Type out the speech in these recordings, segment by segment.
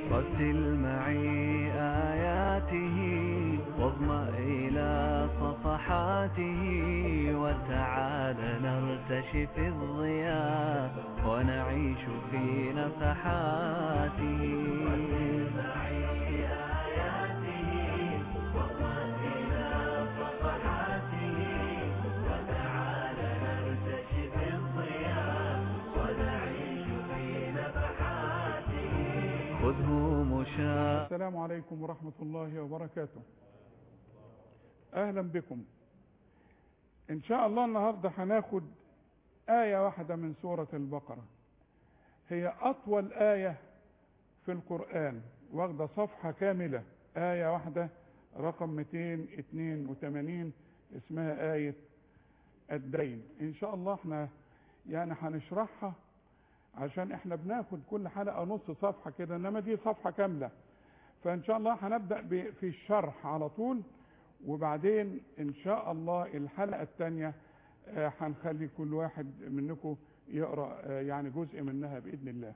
رتل معي آياته واضمأ إلى صفحاته وتعال نرتشي في الضياء ونعيش في نفحاته رتل معي آياته واضمأ إلى صفحاته وتعال نرتشي في الضياء ونعيش في نفحاته خذه مشاء السلام عليكم ورحمة الله وبركاته أهلا بكم إن شاء الله النهاردة هناخد آية واحدة من سورة البقرة هي أطول آية في القرآن واخدة صفحة كاملة آية واحدة رقم 282 اسمها آية الدين إن شاء الله احنا يعني هنشرحها عشان احنا بناخد كل حلقة نص صفحة كده انما دي صفحة كاملة فان شاء الله هنبدأ ب- في الشرح على طول وبعدين ان شاء الله الحلقة التانية آه، هنخلي كل واحد منكم يقرأ آه، يعني جزء منها بإذن الله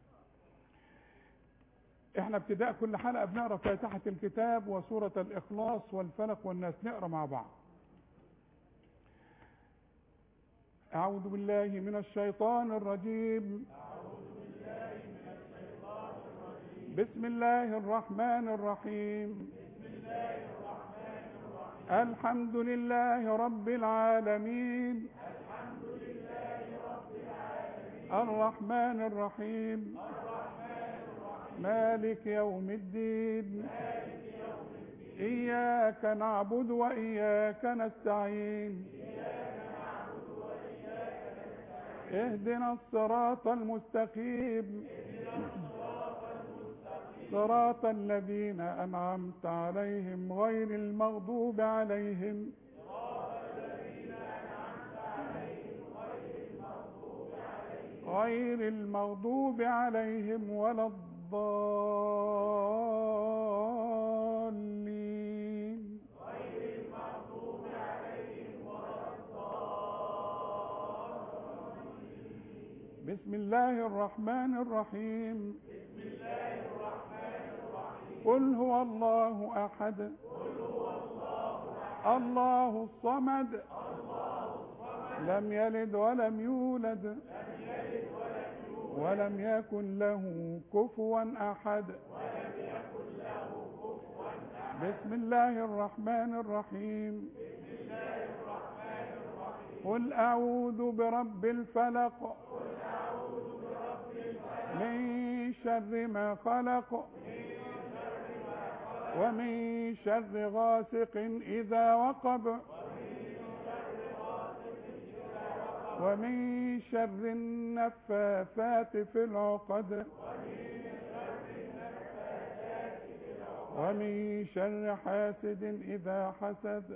احنا ابتداء كل حلقة بنقرأ فاتحة الكتاب وسورة الإخلاص والفلق والناس نقرأ مع بعض أعوذ بالله من الشيطان الرجيم بسم الله الرحمن الرحيم الحمد لله رب العالمين الرحمن الرحيم مالك يوم الدين إياك نعبد وإياك نستعين اهدنا الصراط المستقيم صراط الذين أنعمت عليهم غير المغضوب عليهم غير المغضوب عليهم ولا الضالين بسم الله الرحمن الرحيم قل هو الله أحد الله الصمد لم يلد ولم يولد ولم يكن له كفوا أحد بسم الله الرحمن الرحيم قل أعوذ برب الفلق من شر ما خلق ومن شر غاسق إذا وقب ومن شر النفاثات في العقد ومن شر حاسد إذا حسد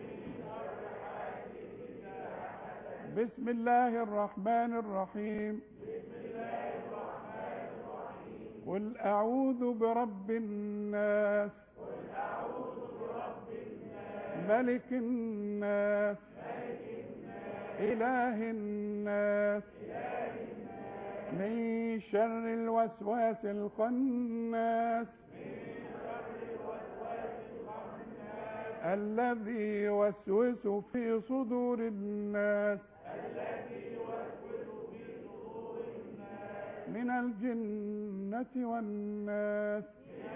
بسم الله الرحمن الرحيم قل أعوذ برب الناس ملك الناس إله الناس من شر الوسواس الخناس الذي يوسوس في صدور الناس من الجنة والناس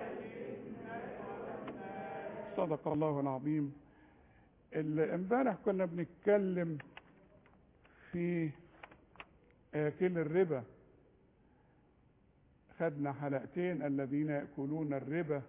صدق الله العظيم ال- امبارح كنا بنتكلم في آكل الربا خدنا حلقتين الذين يأكلون الربا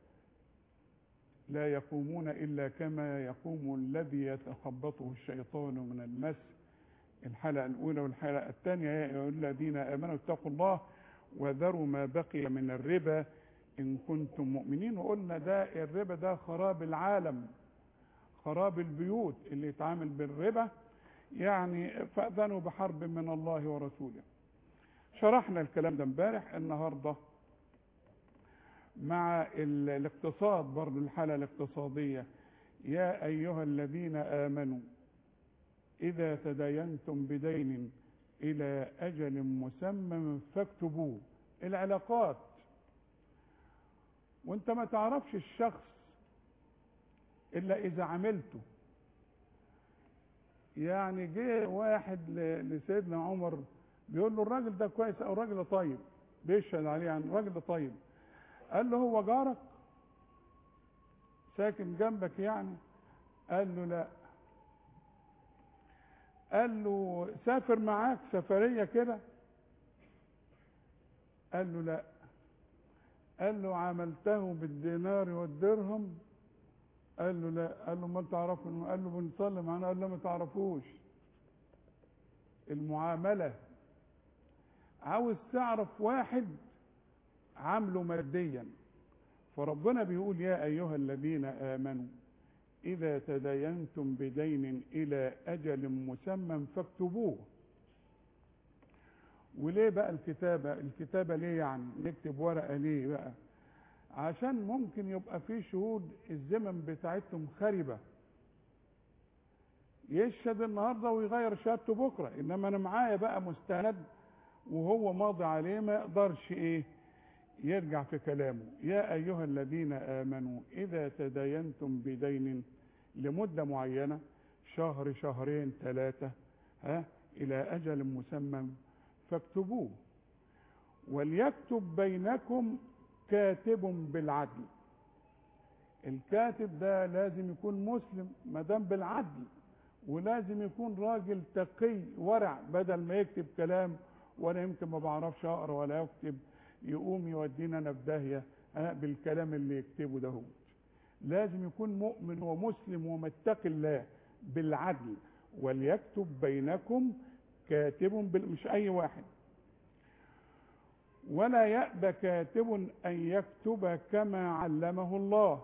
لا يقومون إلا كما يقوم الذي يتخبطه الشيطان من المس الحلقة الأولى والحلقة الثانية يا أيها الذين آمنوا اتقوا الله وذروا ما بقي من الربا إن كنتم مؤمنين وقلنا ده الربا ده خراب العالم خراب البيوت اللي يتعامل بالربا يعني فأذنوا بحرب من الله ورسوله شرحنا الكلام ده امبارح النهارده مع ال- الاقتصاد برضو الحالة الاقتصادية يا أيها الذين آمنوا إذا تداينتم بدين إلى أجل مسمى فاكتبوه العلاقات وانت ما تعرفش الشخص الا اذا عملته يعني جه واحد ل- لسيدنا عمر بيقول له الراجل ده كويس او الراجل ده طيب بيشهد عليه يعني الراجل ده طيب قال له هو جارك ساكن جنبك يعني قال له لا قال له سافر معاك سفريه كده قال له لا قال له عملته بالدينار والدرهم قال له لا قال له ما تعرفه قال له بنصلي معانا قال له ما تعرفوش المعامله عاوز تعرف واحد عامله ماديا فربنا بيقول يا ايها الذين امنوا اذا تداينتم بدين الى اجل مسمى فاكتبوه وليه بقى الكتابه الكتابه ليه يعني نكتب ورقه ليه بقى عشان ممكن يبقى في شهود الزمن بتاعتهم خربه يشهد النهارده ويغير شهادته بكره انما انا معايا بقى مستند وهو ماضي عليه ما يقدرش ايه يرجع في كلامه يا ايها الذين امنوا اذا تداينتم بدين لمده معينه شهر شهرين ثلاثه ها الى اجل مسمى فاكتبوه وليكتب بينكم كاتب بالعدل الكاتب ده لازم يكون مسلم ما دام بالعدل ولازم يكون راجل تقي ورع بدل ما يكتب كلام وانا يمكن ما بعرفش اقرا ولا اكتب يقوم يودينا انا في داهيه ها، بالكلام اللي يكتبه ده هو. لازم يكون مؤمن ومسلم ومتقي الله بالعدل وليكتب بينكم كاتب بال... مش اي واحد ولا يأبى كاتب أن يكتب كما علمه الله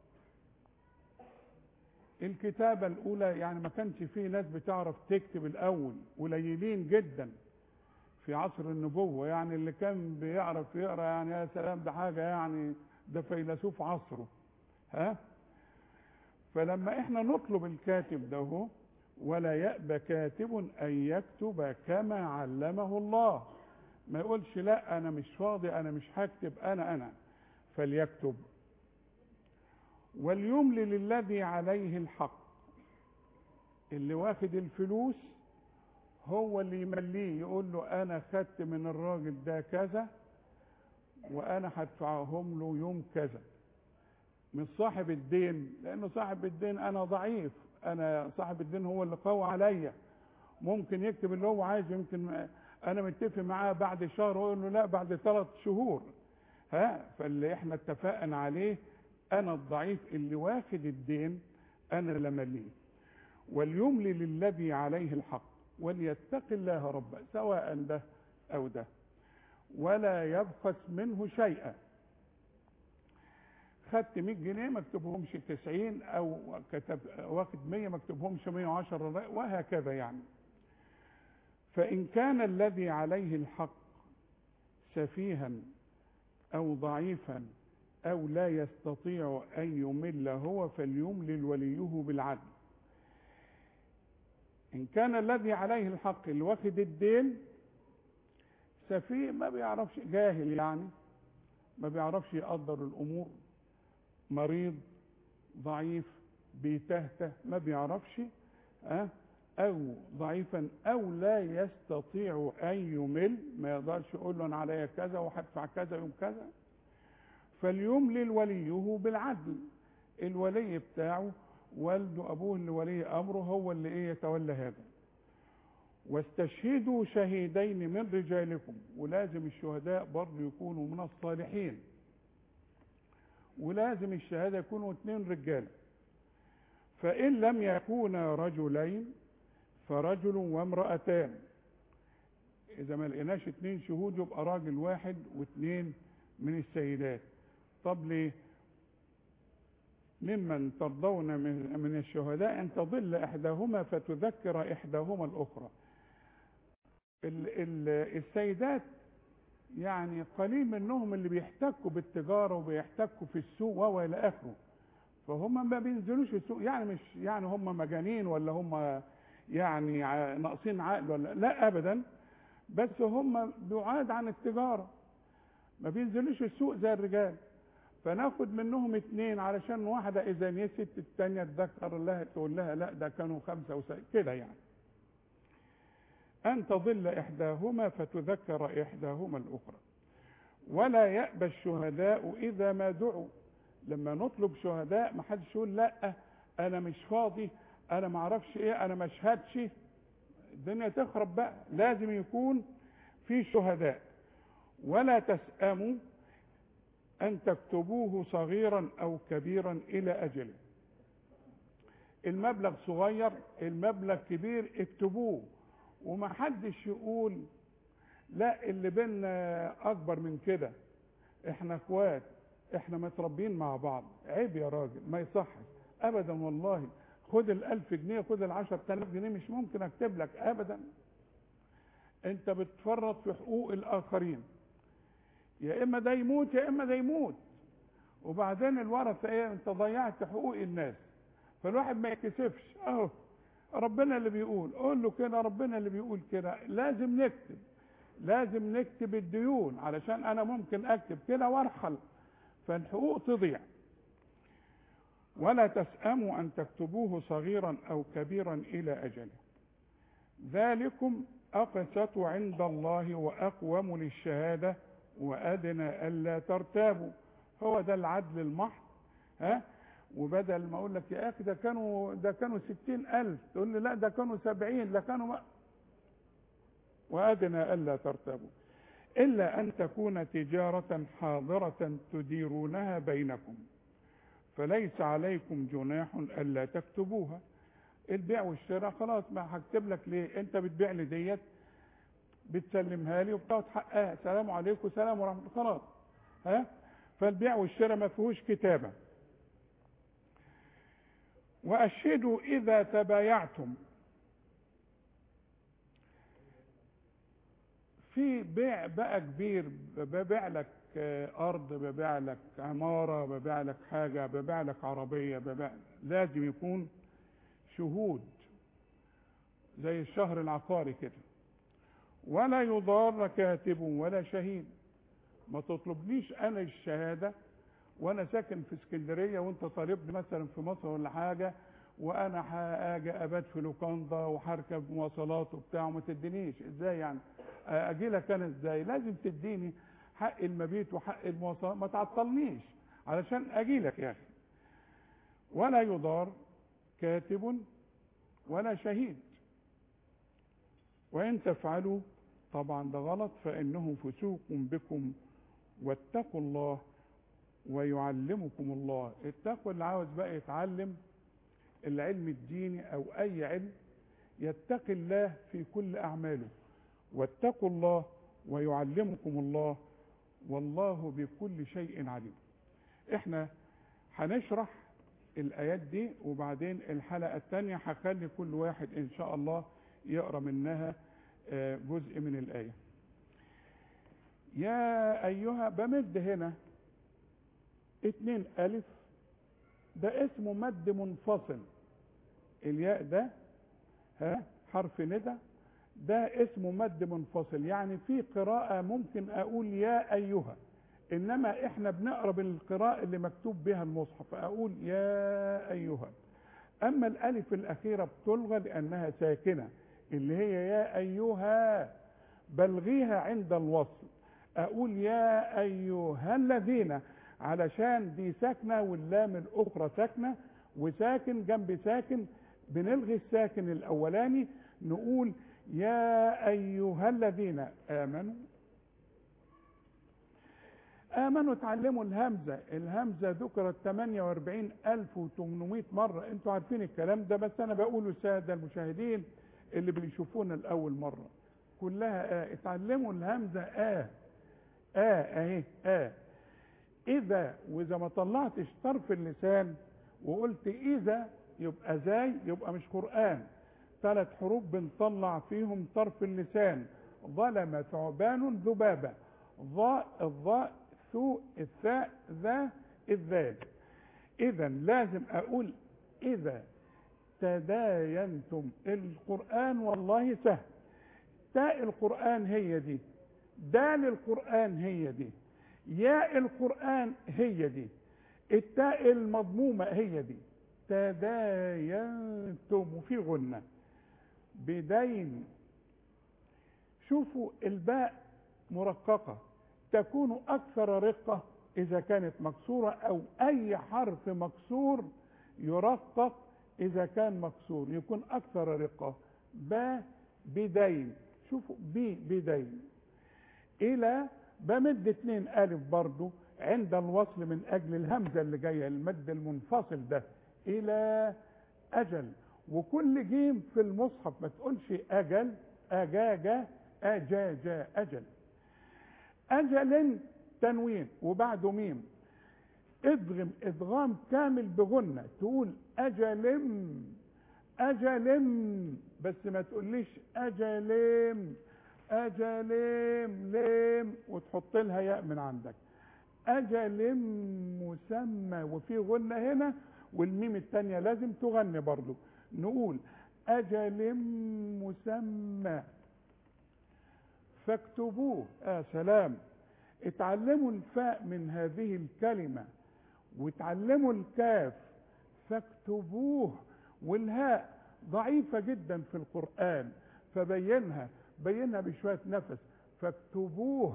الكتابة الأولى يعني ما كانش فيه ناس بتعرف تكتب الأول قليلين جدا في عصر النبوة يعني اللي كان بيعرف يقرأ يعني يا سلام ده حاجة يعني ده فيلسوف عصره ها فلما احنا نطلب الكاتب ده هو ولا يأبى كاتب أن يكتب كما علمه الله ما يقولش لا أنا مش فاضي أنا مش هكتب أنا أنا فليكتب وليملل الذي عليه الحق اللي واخد الفلوس هو اللي يمليه يقول له انا خدت من الراجل ده كذا وانا هدفعهم له يوم كذا من صاحب الدين لانه صاحب الدين انا ضعيف انا صاحب الدين هو اللي قوي عليا ممكن يكتب اللي هو عايزه يمكن انا متفق معاه بعد شهر واقول له لا بعد ثلاث شهور ها فاللي احنا اتفقنا عليه انا الضعيف اللي واخد الدين انا اللي امليه وليملل الذي عليه الحق وليتق الله ربه سواء ده او ده ولا يبخس منه شيئا خدت 100 جنيه ما اكتبهمش 90 او كتب واخد 100 ما اكتبهمش 110 وهكذا يعني فان كان الذي عليه الحق سفيها او ضعيفا او لا يستطيع ان يمل هو فليملل وليه بالعدل ان كان الذي عليه الحق اللي واخد الدين سفيه ما بيعرفش جاهل يعني ما بيعرفش يقدر الامور مريض ضعيف بيتهته ما بيعرفش أه؟ او ضعيفا او لا يستطيع ان يمل ما يقدرش يقول له انا عليا كذا وهدفع كذا يوم كذا فليملل وليه بالعدل الولي بتاعه والده ابوه اللي ولي امره هو اللي ايه يتولى هذا واستشهدوا شهيدين من رجالكم ولازم الشهداء برضه يكونوا من الصالحين ولازم الشهادة يكونوا اثنين رجال فإن لم يكونا رجلين فرجل وامرأتان إذا ما لقيناش اثنين شهود يبقى راجل واحد واثنين من السيدات طب ليه؟ ممن ترضون من, من الشهداء أن تضل إحداهما فتذكر إحداهما الأخرى ال ال السيدات يعني قليل منهم اللي بيحتكوا بالتجارة وبيحتكوا في السوق وإلى آخره فهم ما بينزلوش السوق يعني مش يعني هم مجانين ولا هم يعني ناقصين عقل ولا لا أبدا بس هم بعاد عن التجارة ما بينزلوش السوق زي الرجال فناخد منهم اتنين علشان واحدة إذا نسيت التانية تذكر لها تقول لها لا ده كانوا خمسة وسبعين كده يعني أن تضل إحداهما فتذكر إحداهما الأخرى ولا يأبى الشهداء إذا ما دعوا لما نطلب شهداء ما حدش يقول لا أنا مش فاضي أنا ما أعرفش إيه أنا ما أشهدش الدنيا تخرب بقى لازم يكون في شهداء ولا تسأموا أن تكتبوه صغيرا أو كبيرا إلى أجله المبلغ صغير المبلغ كبير اكتبوه وما حدش يقول لا اللي بينا أكبر من كده احنا اخوات احنا متربيين مع بعض عيب يا راجل ما يصحش ابدا والله خد الالف جنيه خد العشر تلاف جنيه مش ممكن اكتب لك ابدا انت بتفرط في حقوق الاخرين يا اما ده يموت يا اما ده يموت وبعدين الورثه ايه انت ضيعت حقوق الناس فالواحد ما يكسفش اهو ربنا اللي بيقول قول له كده ربنا اللي بيقول كده لازم نكتب لازم نكتب الديون علشان انا ممكن اكتب كده وارحل فالحقوق تضيع ولا تسأموا أن تكتبوه صغيرا أو كبيرا إلى أجله ذلكم أقسط عند الله وأقوم للشهادة وأدنى ألا ترتابوا هو ده العدل المحض ها وبدل ما أقول لك يا أخي ده كانوا ده كانوا ستين ألف تقول لي لا ده كانوا سبعين ده كانوا ما وأدنى ألا ترتابوا إلا أن تكون تجارة حاضرة تديرونها بينكم فليس عليكم جناح ألا تكتبوها البيع والشراء خلاص ما هكتب لك ليه انت بتبيع لي ديت بتسلمها لي وبتاخد حقها سلام عليكم سلام ورحمه الله خلاص ها فالبيع والشراء ما فيهوش كتابه واشهدوا اذا تبايعتم في بيع بقى كبير ببيع لك ارض ببيع لك عماره ببيع لك حاجه ببيع لك عربيه ببيع لازم يكون شهود زي الشهر العقاري كده ولا يضار كاتب ولا شهيد ما تطلبنيش انا الشهاده وانا ساكن في اسكندريه وانت طالبني مثلا في مصر ولا حاجه وانا هاجي ابات في لوكاندا وهركب مواصلات وبتاع وما تدينيش ازاي يعني اجي لك انا ازاي لازم تديني حق المبيت وحق المواصلات ما تعطلنيش علشان اجي لك يا اخي ولا يضار كاتب ولا شهيد وان تفعلوا طبعا ده غلط فانه فسوق بكم واتقوا الله ويعلمكم الله التقوى اللي عاوز بقى يتعلم العلم الديني او اي علم يتقي الله في كل اعماله واتقوا الله ويعلمكم الله والله بكل شيء عليم احنا هنشرح الايات دي وبعدين الحلقه الثانيه هخلي كل واحد ان شاء الله يقرا منها جزء من الايه يا ايها بمد هنا اتنين الف ده اسمه مد منفصل الياء ده ها حرف ندى ده اسمه مد منفصل يعني في قراءة ممكن اقول يا ايها انما احنا بنقرا بالقراءة اللي مكتوب بها المصحف اقول يا ايها اما الالف الاخيرة بتلغى لانها ساكنة اللي هي يا ايها بلغيها عند الوصل اقول يا ايها الذين علشان دي ساكنة واللام الاخرى ساكنة وساكن جنب ساكن بنلغي الساكن الاولاني نقول يا أيها الذين آمنوا آمنوا تعلموا الهمزة الهمزة ذكرت 48800 مرة انتوا عارفين الكلام ده بس أنا بقوله السادة المشاهدين اللي بيشوفونا الأول مرة كلها آه اتعلموا الهمزة آه آه أهي آه إذا وإذا ما طلعتش طرف اللسان وقلت إذا يبقى زي يبقى مش قرآن ثلاث حروف بنطلع فيهم طرف اللسان ظلم ثعبان ذبابة ظاء الظاء ثو الثاء ذا الذال اذا لازم اقول اذا تداينتم القرآن والله سهل تاء القرآن هي دي دال القرآن هي دي ياء القرآن هي دي التاء المضمومة هي دي تداينتم وفي غنة بدين شوفوا الباء مرققة تكون أكثر رقة إذا كانت مكسورة أو أي حرف مكسور يرقق إذا كان مكسور يكون أكثر رقة با بدين شوفوا بي بدين إلى بمد اتنين ألف برضو عند الوصل من أجل الهمزة اللي جاية المد المنفصل ده إلى أجل وكل جيم في المصحف ما تقولش أجل أجاجا أجاجا أجل أجل تنوين وبعده ميم ادغم ادغام كامل بغنة تقول أجلم أجلم بس ما تقوليش أجلم أجلم لم وتحط لها ياء من عندك أجل مسمى وفي غنة هنا والميم التانية لازم تغني برضو نقول أجل مسمى فاكتبوه آه سلام اتعلموا الفاء من هذه الكلمة وتعلموا الكاف فاكتبوه والهاء ضعيفة جدا في القرآن فبينها بينها بشوية نفس فاكتبوه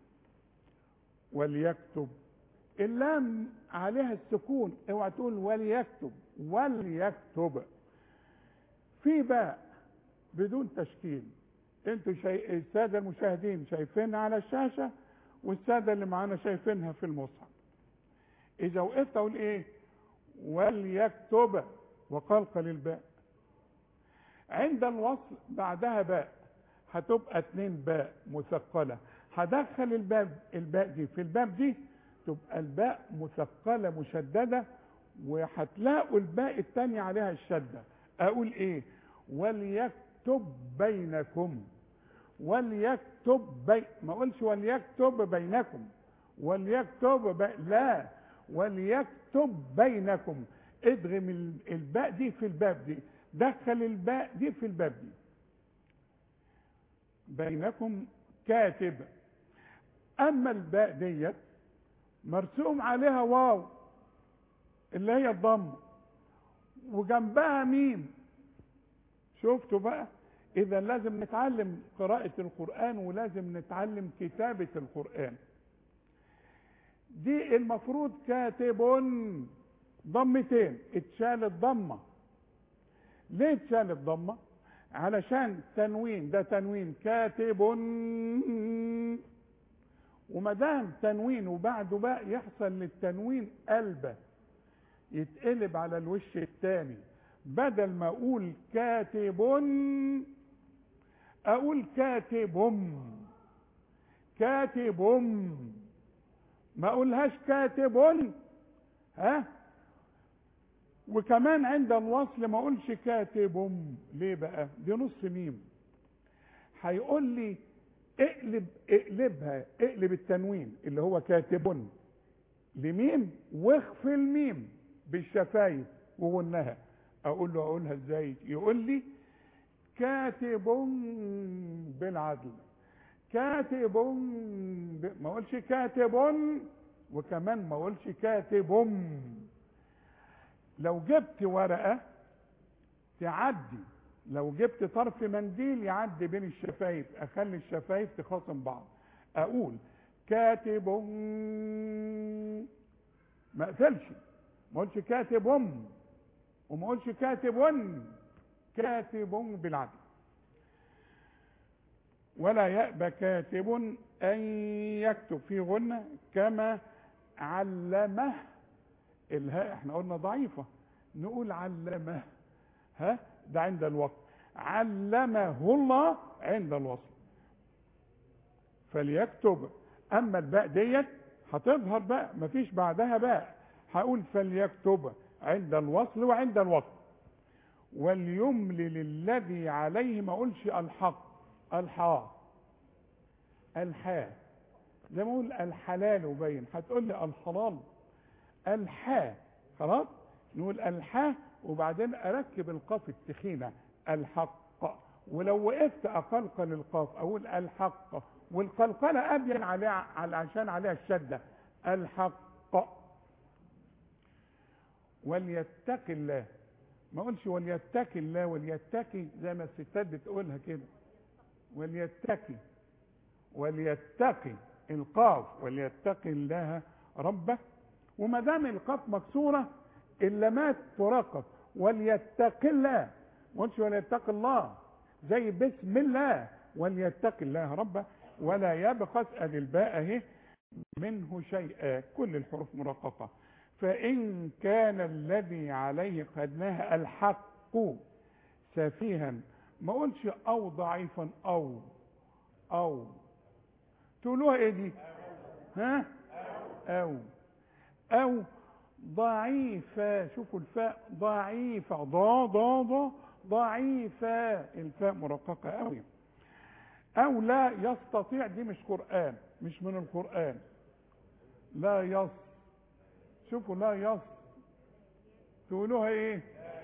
وليكتب اللام عليها السكون اوعى تقول وليكتب وليكتب في باء بدون تشكيل انتوا شي... الساده المشاهدين شايفينها على الشاشه والساده اللي معانا شايفينها في المصحف اذا وقفت اقول ايه وليكتب وقلقل الباء عند الوصل بعدها باء هتبقى اتنين باء مثقله هدخل الباب الباء دي في الباب دي تبقى الباء مثقله مشدده وهتلاقوا الباء التانية عليها الشده اقول ايه وليكتب بينكم وليكتب بي... ما اقولش وليكتب بينكم وليكتب بي... لا وليكتب بينكم ادغم الباء دي في الباب دي دخل الباء دي في الباب دي بينكم كاتب اما الباء ديت مرسوم عليها واو اللي هي الضم وجنبها ميم شفتوا بقى اذا لازم نتعلم قراءة القرآن ولازم نتعلم كتابة القرآن دي المفروض كاتب ضمتين اتشال الضمة ليه اتشال الضمة علشان تنوين ده تنوين كاتب وما دام تنوين وبعده بقى يحصل للتنوين قلبه يتقلب على الوش الثاني بدل ما اقول كاتب اقول كاتب كاتب ما اقولهاش كاتب ها وكمان عند الوصل ما اقولش كاتب ليه بقى دي نص ميم هيقول لي اقلب اقلبها اقلب التنوين اللي هو كاتب لميم واخفي الميم بالشفايف وغنها اقول له اقولها ازاي يقول لي كاتب بالعدل كاتب ب... ما اقولش كاتب وكمان ما اقولش كاتب لو جبت ورقه تعدي لو جبت طرف منديل يعدي بين الشفايف اخلي الشفايف تخاصم بعض اقول كاتب ما اقفلش ما اقولش كاتب وما اقولش كاتب كاتب بالعدل ولا يأبى كاتب أن يكتب في غنة كما علمه الهاء احنا قلنا ضعيفة نقول علمه ها ده عند الوقت علمه الله عند الوصل فليكتب اما الباء ديت هتظهر بقى مفيش بعدها باء هقول فليكتب عند الوصل وعند الوصل وليملل الذي عليه ما اقولش الحق الحاء الحاء زي ما اقول الحلال وبين هتقول لي الحلال الحاء خلاص نقول الحاء وبعدين اركب القاف التخينه الحق ولو وقفت اقلقل القاف اقول الحق والقلقلة أبين عليها على عشان عليها الشدة الحق وليتق الله ما اقولش وليتقي الله وليتقي زي ما الستات بتقولها كده وليتقي وليتقي القاف وليتقي الله ربه وما دام القاف مكسوره اللامات ترقق وليتقي الله ما قلتش وليتقي الله زي بسم الله وليتقي الله ربه ولا يبخس ادي الباء اهي منه شيئا كل الحروف مرققه فإن كان الذي عليه قد نهى الحق سفيها ما قلش أو ضعيفا أو أو تقولوها إيه دي؟ ها؟ أو أو ضعيفة شوفوا الفاء ضعيفة ضا ضا ضا ضعيفة الفاء مرققة قوي أو لا يستطيع دي مش قرآن مش من القرآن لا يستطيع شوفوا لا يص تقولوها ايه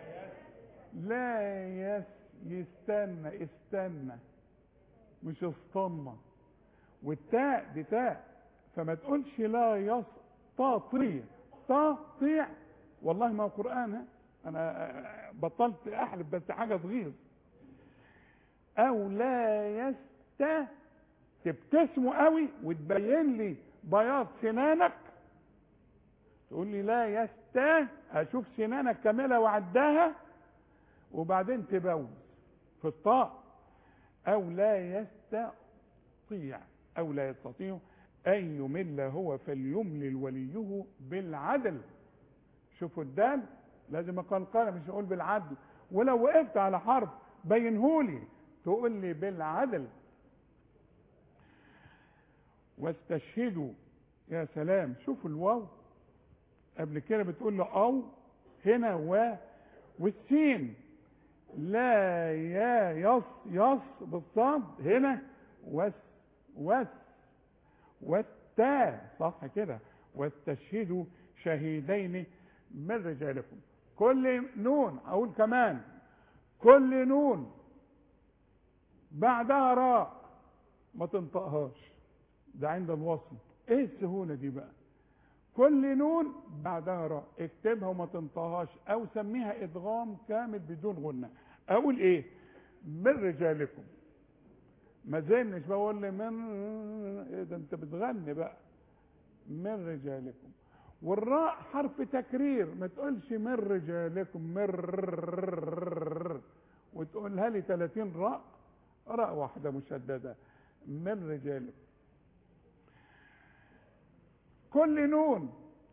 لا يس يستنى استنى مش استنى والتاء دي تاء فما تقولش لا يستطيع تطيع والله ما هو قرآن ها؟ انا بطلت احلف بس حاجة تغيظ او لا يست تبتسموا قوي وتبين لي بياض سنانك تقول لي لا يستا اشوف سنانك كامله وعداها وبعدين تبوز في الطاء او لا يستطيع او لا يستطيع ان يمل هو فليملل وليه بالعدل شوفوا الدال لازم اقلقله مش اقول بالعدل ولو وقفت على حرف بينهولي تقول لي بالعدل واستشهدوا يا سلام شوفوا الواو قبل كده بتقول له او هنا و والسين لا يا يص يص بالصاد هنا وس وس والتاء صح كده واستشهدوا شهيدين من رجالكم كل نون اقول كمان كل نون بعدها راء ما تنطقهاش ده عند الوصل ايه السهوله دي بقى كل نون بعدها راء اكتبها وما تنطقهاش او سميها ادغام كامل بدون غنة اقول ايه من رجالكم ما زلنش بقول لي من ايه ده انت بتغني بقى من رجالكم والراء حرف تكرير ما تقولش من رجالكم مر وتقولها لي 30 راء راء واحدة مشددة من رجالكم كل نون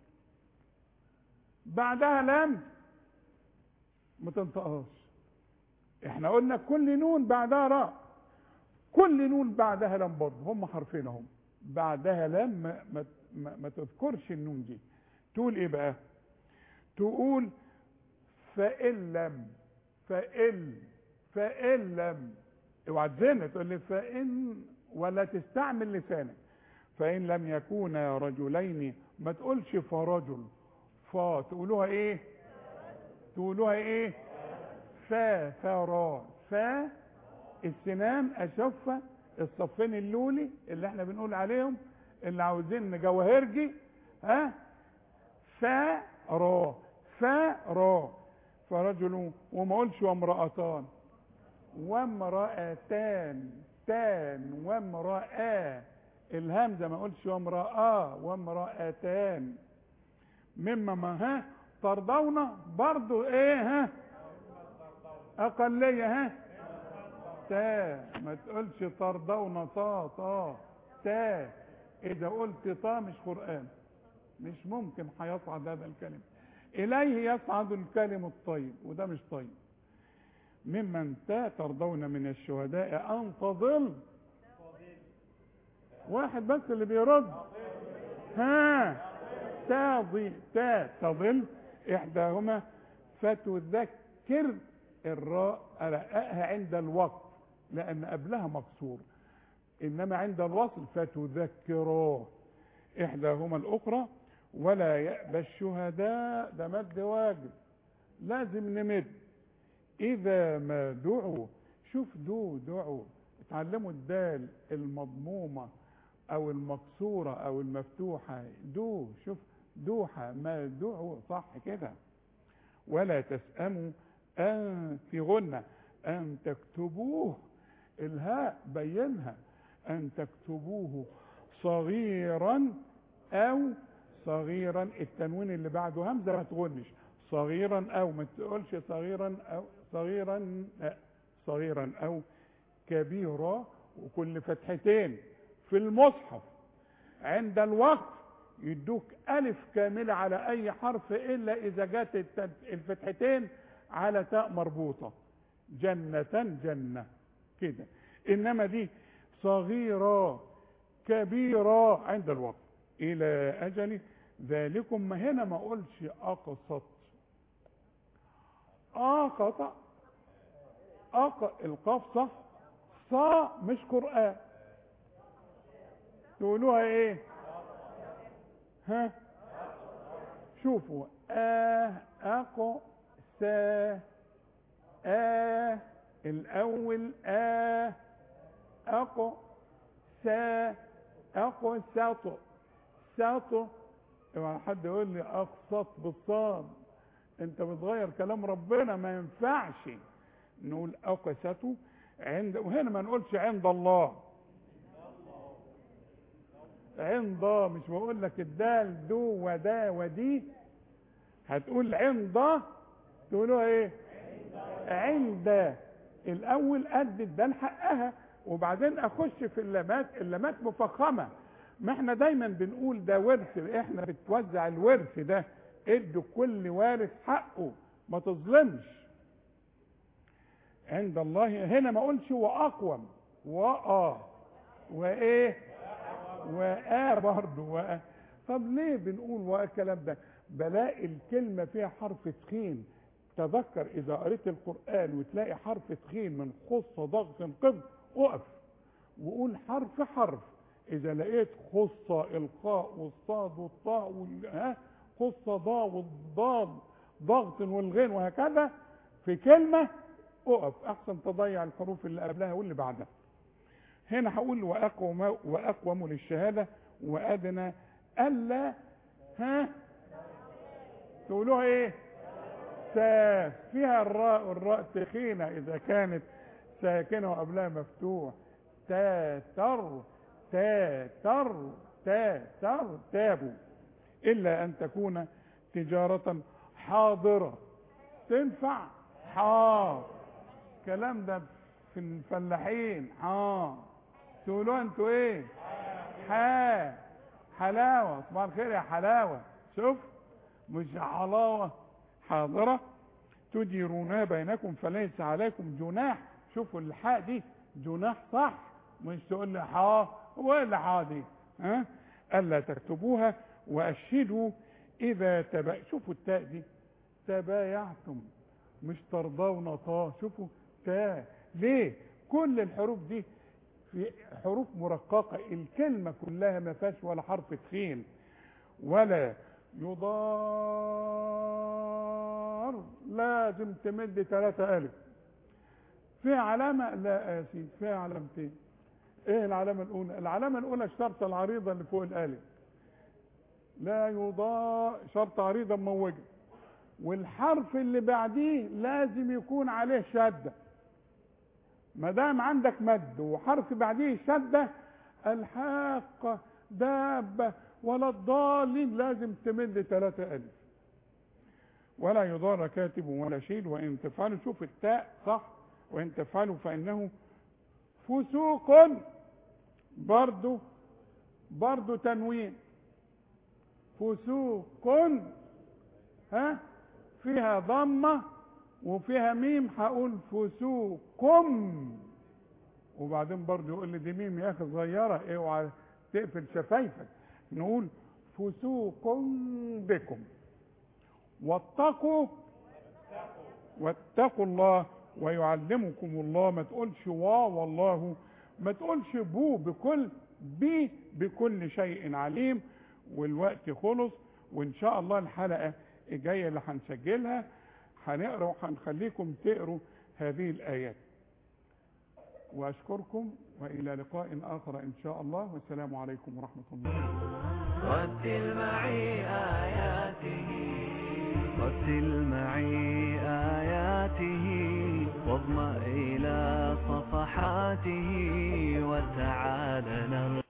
بعدها لام ما تنطقهاش احنا قلنا كل نون بعدها راء كل نون بعدها لام برضه هم حرفين اهم بعدها لام ما, ما, ما, ما تذكرش النون دي تقول ايه بقى تقول فإن لم فإن فإن لم اوعى تزن تقول لي فإن ولا تستعمل لسانك فإن لم يكونا رجلين ما تقولش فرجل فا تقولوها ايه تقولوها ايه فا فرا فا السنان اشوفها الصفين اللولي اللي احنا بنقول عليهم اللي عاوزين جواهرجي ها فا را فا را فرجل وما اقولش وامرأتان وامرأتان تان وامرأة الهمزة ما اقولش وامرأة وامرأتان مما ما ها ترضون برضو ايه ها اقلية ها تا ما تقولش ترضون طا طا تا اذا قلت طا مش قرآن مش ممكن هيصعد هذا الكلم اليه يصعد الكلم الطيب وده مش طيب ممن تا ترضون من الشهداء ان تضل واحد بس اللي بيرد ها تاضي تا تضل احداهما فتذكر الراء رقاها عند الوقت لان قبلها مكسور انما عند الوصل فتذكراه احداهما الاخرى ولا يأبى الشهداء ده مد واجب لازم نمد اذا ما دعوا شوف دو دعوا اتعلموا الدال المضمومة او المكسورة او المفتوحة دو شوف دوحة ما دو صح كده ولا تسأموا أن في غنة أن تكتبوه الهاء بينها أن تكتبوه صغيرا أو صغيرا التنوين اللي بعده همزة ما تغنش صغيرا أو ما تقولش صغيرا أو صغيرا لا صغيرا أو كبيرا وكل فتحتين في المصحف عند الوقت يدوك ألف كاملة على أي حرف إلا إذا جت الت- الفتحتين على تاء مربوطة جنة جنة كده إنما دي صغيرة كبيرة عند الوقت إلى أجل ذلكم ما هنا ما أقولش أقسط أقطع أق القاف صح صا مش قرآن تقولوها ايه ها شوفوا آه أقو سا آه الأول آه أقو سا أقو ساطو ساطو اوعى حد يقول لي أقسط بالصاد انت بتغير كلام ربنا ما ينفعش نقول أقسطوا عند وهنا ما نقولش عند الله عند مش بقول لك الدال دو ودا ودي هتقول عند تقولوها ايه عند الاول ادي الدال حقها وبعدين اخش في اللامات اللامات مفخمه ما احنا دايما بنقول ده ورث احنا بتوزع الورث ده ادوا كل وارث حقه ما تظلمش عند الله هنا ما اقولش واقوم وآ وايه وآ برضه وآ طب ليه بنقول وآ الكلام ده بلاقي الكلمة فيها حرف تخين تذكر إذا قريت القرآن وتلاقي حرف تخين من خصة ضغط قبض اقف وقول حرف حرف إذا لقيت خصة القاء والصاد والطاء وال ها خصة ضاء والضاد ضغط والغين وهكذا في كلمة اقف أحسن تضيع الحروف اللي قبلها واللي بعدها هنا هقول واقوم واقوم للشهاده وادنى الا ها تقولوها ايه سا فيها الراء والراء تخينه اذا كانت ساكنه وقبلها مفتوح تا تر تا تر تا تر تابوا الا ان تكون تجاره حاضره تنفع حاضر الكلام ده في الفلاحين اه تقولوا انتوا ايه حا حلاوه صباح الخير يا حلاوه شوف مش حلاوه حاضره تديرونها بينكم فليس عليكم جناح شوفوا الحاء دي جناح صح مش تقول لي حا هو ايه اللي حا دي ها الا تكتبوها واشهدوا اذا تبا شوفوا التاء دي تبايعتم مش ترضون طا شوفوا تا ليه كل الحروف دي في حروف مرققة الكلمة كلها ما فيهاش ولا حرف تخين ولا يضار لازم تمد ثلاثة ألف فيها علامة لا يا سيدي فيها علامتين ايه العلامة الأولى العلامة الأولى الشرطة العريضة اللي فوق الألف لا يضار شرطة عريضة مموجة والحرف اللي بعديه لازم يكون عليه شده ما دام عندك مد وحرف بعديه شده الحاقه دابه ولا الضالين لازم تمد ثلاثة ألف ولا يضار كاتب ولا شيء وإن تفعلوا شوف التاء صح وإن تفعلوا فإنه فسوق برضو برضو تنوين فسوق ها فيها ضمة وفيها ميم هقول فسوقكم وبعدين برضه يقول لي دي ميم يا اخي صغيرة اوعى تقفل شفايفك نقول فسوق بكم واتقوا واتقوا الله ويعلمكم الله ما تقولش وا والله ما تقولش بو بكل بي بكل شيء عليم والوقت خلص وان شاء الله الحلقه الجايه اللي هنسجلها هنقرا وهنخليكم تقروا هذه الايات وأشكركم وإلى لقاء آخر إن شاء الله والسلام عليكم ورحمة الله رتل معي آياته رتل معي